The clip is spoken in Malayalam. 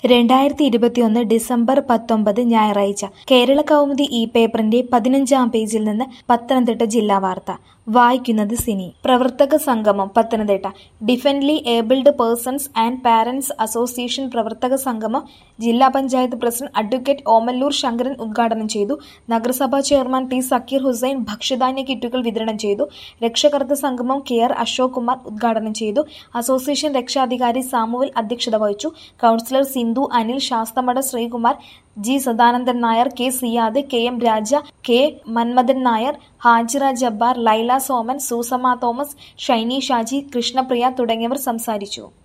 രണ്ടായിരത്തി ഇരുപത്തിയൊന്ന് ഡിസംബർ പത്തൊമ്പത് ഞായറാഴ്ച കേരള കൗമുദി ഈ പേപ്പറിന്റെ പതിനഞ്ചാം പേജിൽ നിന്ന് പത്തനംതിട്ട ജില്ലാ വാർത്ത വായിക്കുന്നത് സിനി പ്രവർത്തക സംഗമം Pathanamthitta differently abled persons and parents association പ്രവർത്തക സംഗമം ജില്ലാ പഞ്ചായത്ത് പ്രസിഡന്റ് അഡ്വക്കേറ്റ് ഓമല്ലൂർ ശങ്കരൻ ഉദ്ഘാടനം ചെയ്തു നഗരസഭാ ചെയർമാൻ ടി സക്കീർ ഹുസൈൻ ഭക്ഷ്യധാന്യ കിറ്റുകൾ വിതരണം ചെയ്തു രക്ഷകർത്ത സംഗമം കെ ആർ അശോക് കുമാർ ഉദ്ഘാടനം ചെയ്തു അസോസിയേഷൻ രക്ഷാധികാരി സാമുവൽ അധ്യക്ഷത വഹിച്ചു councillor Sindhu Anil Sasthamadam Sreekumar G Sadanandan Nair K Siyad K M Raja K Manmathan Nair Hajira Jabbar Laila Soman Susamma Thomas Shiny Shaji Krishnapriya തുടങ്ങിയവർ സംസാരിച്ചു